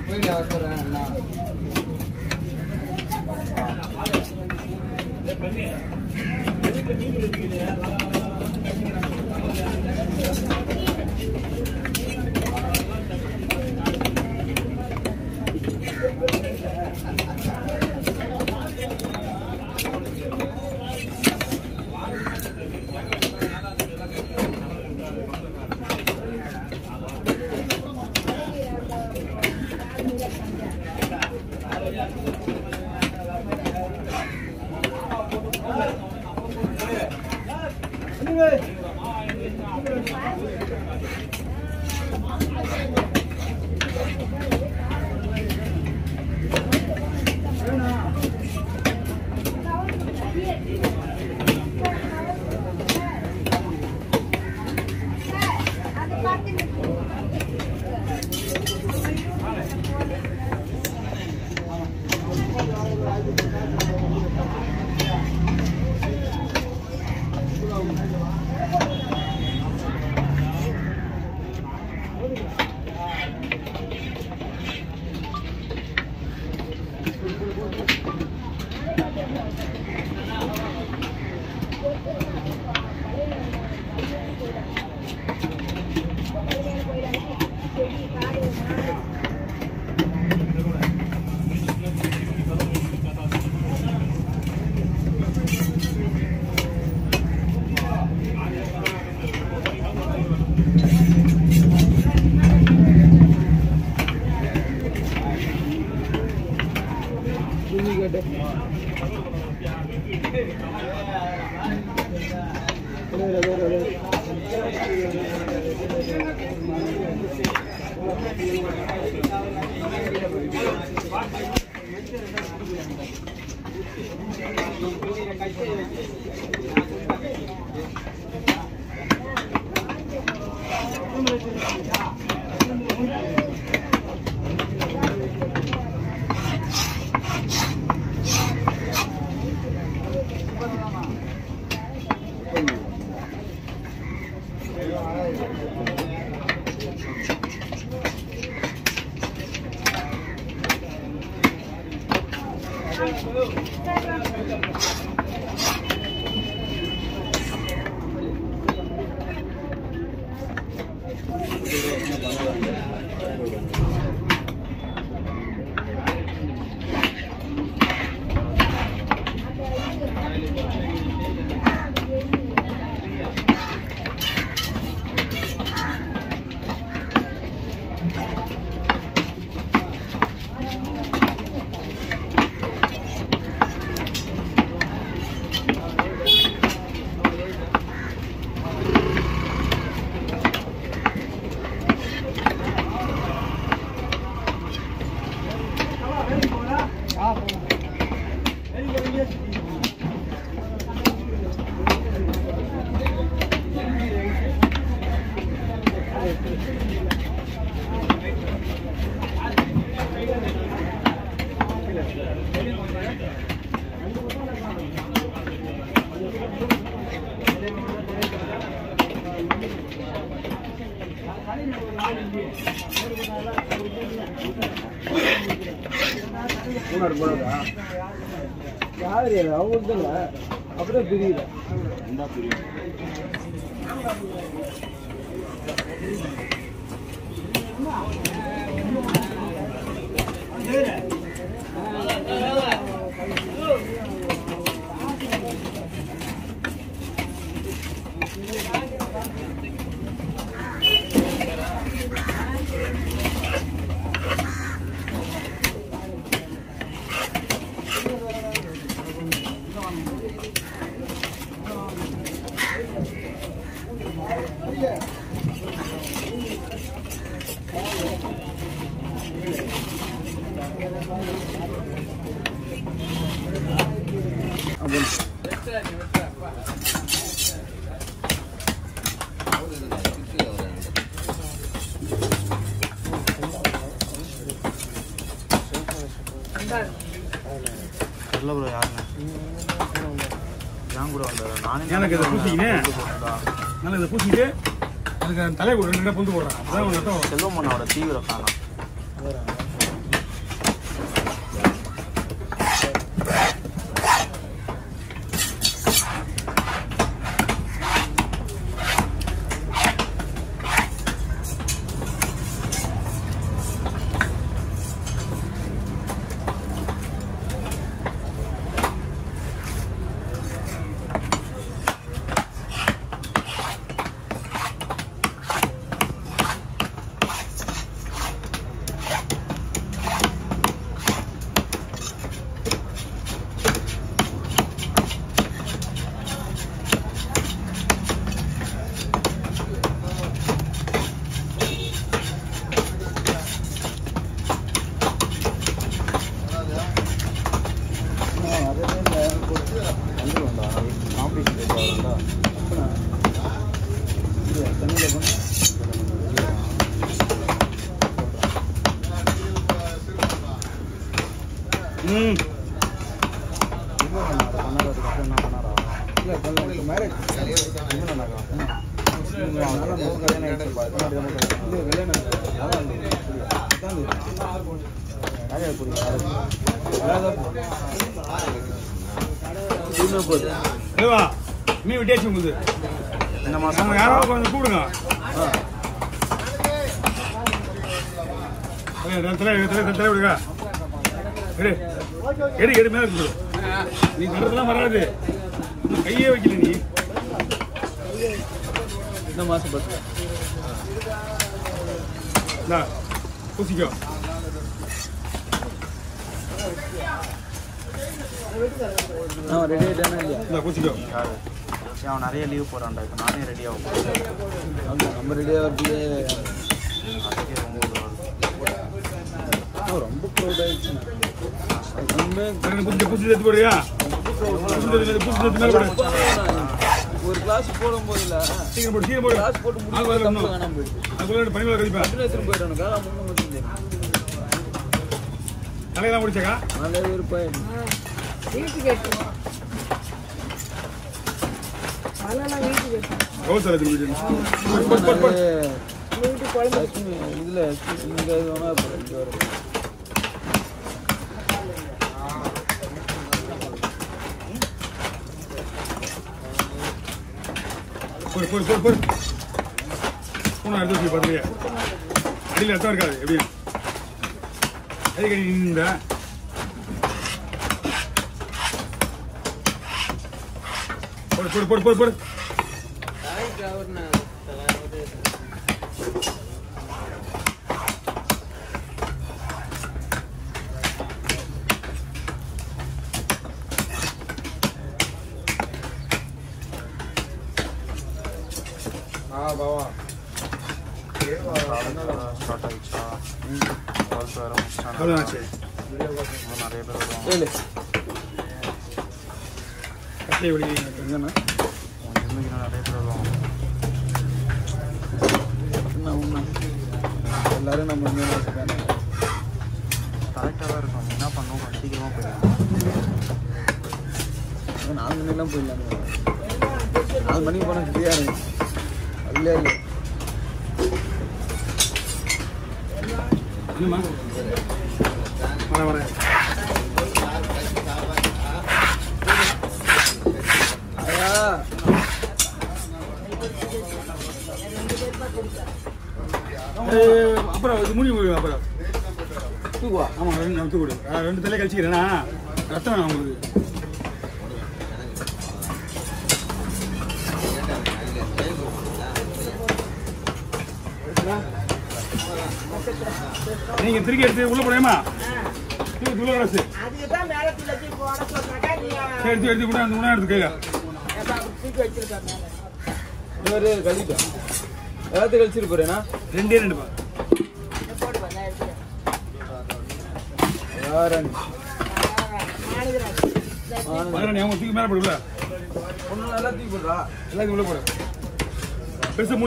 போயிட்டு அவசரம் என்ன மூணாறு போனதா யாரு அவங்களுக்கு இல்லை அப்படியே பிரியல தெரியல ப்ரோ யாருங்க ஏன் கூட வந்தாரா நானே எனக்கு இதை பூசிக்கினே. போனதா. நல்லா இதை பூசிட்டு அதுக்கு தலையை கூட ரெண்டு புந்து போடுறேன் அதான் உங்க ரத்தம் வரும். செல்வமண்ணாவோட தீவிர ஃபேனா ம் பண்ணதுக்கப்புறம் என்ன பண்ணாரா இல்ல கல்யாணம் மேரேஜ் இவன் நாக்கா கல்யாணம் ஆயிடுச்சுப்பா இது கல்யாணம் ஆயிடுச்சு. அதான் இது. அதான் இது. நிறைய புரியுது அதான் இன்னும் போகுது இல்லவா நீ விட்டியாச்சு உங்களுக்கு இந்த மாதம் நம்ம யாராவது கொஞ்சம் கூப்பிடுங்க ஆ ஏய், ரெண்டு தலை ரெண்டு தலை ரெண்டு தலை விடுங்க எடு எடு எடு மேலே கொடு நீ கருத்துலாம் வராது கையே வைக்கல நீ இந்த மாசம் பத்து இந்தா பூசிக்கோ ஆ ரெடி ஆயிட்டானா இல்லையா இந்தா பூசிக்கோ யாரு சரி, அவன் நிறைய லீவ் போகிறான்டா இப்போ நானே ரெடி ஆகும் ஆமா நம்ம ரெடி ஆகிறதுக்கு அதுக்கே ரொம்ப இதுவா இருக்கு. ரொம்ப க்ரௌட் ஆயிடுச்சு ஒண்ணுமே ரெண்டு பூசி பூசி எடுத்து போடுறியா பூசி எடுத்து பூசி எடுத்து மேலே போடு ஒரு கிளாஸ் போடும்போது இல்ல சீக்கிரம் போடு சீக்கிரம் போடு கிளாஸ் போட்டு ஆள் முடிச்சு வரணும். கம்பு காணாம போயிடுச்சு அதுக்குள்ள பனி மேலே கழிப்பேன் கட்டின எடுத்துட்டு போயிட்டானுங்க நான் முன்ன மட்டும் தெரியும் தலையெல்லாம் முடிச்சாக்கா நல்ல விருப்பம் வீட்டுக்கு எட்டு அதெல்லாம் வீட்டுக்கு எட்டு கௌசல வீட்டு வீட்டுக்கு குழம்பு லட்சுமி இதுல இங்க இது வேணா அப்புறம் இங்க வரும் போடு போடு போடு போடு பூனை எடுத்து வச்சு பார்த்துருக்க அடியில் ரத்தம் இருக்காது எப்படியும் எதுக்கு அடி நின்ற போடு போடு போடு போடு போடு ஸ்டார்ட் ஆயிடுச்சா டுவெல்த் வேறு முடிச்சிட்டாங்க அவ்வளோதான் ஆச்சு இன்னும் நிறைய பேர் வருவாங்க ஏழு கட்டையை வெளியே எங்கண்ணா உன் ஜிம்முக்கு இன்னும் நிறைய பேர் வருவாங்க உண்மை உண்மை எல்லாரும் நம்ம இங்கே வச்சுக்காங்க கரெக்டாக தான் இருக்கும் என்ன பண்ணுவோம் கொஞ்சம் சீக்கிரமாக போயிடலாம் நாலு மணிக்கெல்லாம் போயிடலாம் நாலு மணிக்கு போனால் ஃப்ரீயாக இருக்கும் இல்லையா இல்லை என்னம்மா வரேன் வரேன் ஐயா ஏய், அப்புறம் இது முடிவு போய் அப்புறம் தூக்குவா ஆமாம் ரெண்டு நம்ம தூக்குடு ஆ, ரெண்டு தலையை கழிச்சிக்கிறேன்னா ரத்தம் வேணும் உங்களுக்கு நீங்க திருக்கி எடுத்து உள்ள போடுமா தூக்கி உள்ள கிடச்சு அதுக்கு தான் மேலே துளசி போட சொல்றாக்கா நீ சரி எடுத்து எடுத்து கூட அந்த உணவு எடுத்து கையா தூக்கி வச்சிருக்க மேலே இவர் கழிட்டோம் எல்லாத்தையும் கழிச்சிட்டு போறேனா ரெண்டே ரெண்டு பா போடு வந்தா எடுத்து யாரானி நானுக்கு பதினஞ்சு அவங்க தூக்கி மேலே போடுல ஒன்றும் எல்லாத்தையும் போடுறா எல்லாத்தையும் உள்ள போடு பெருசு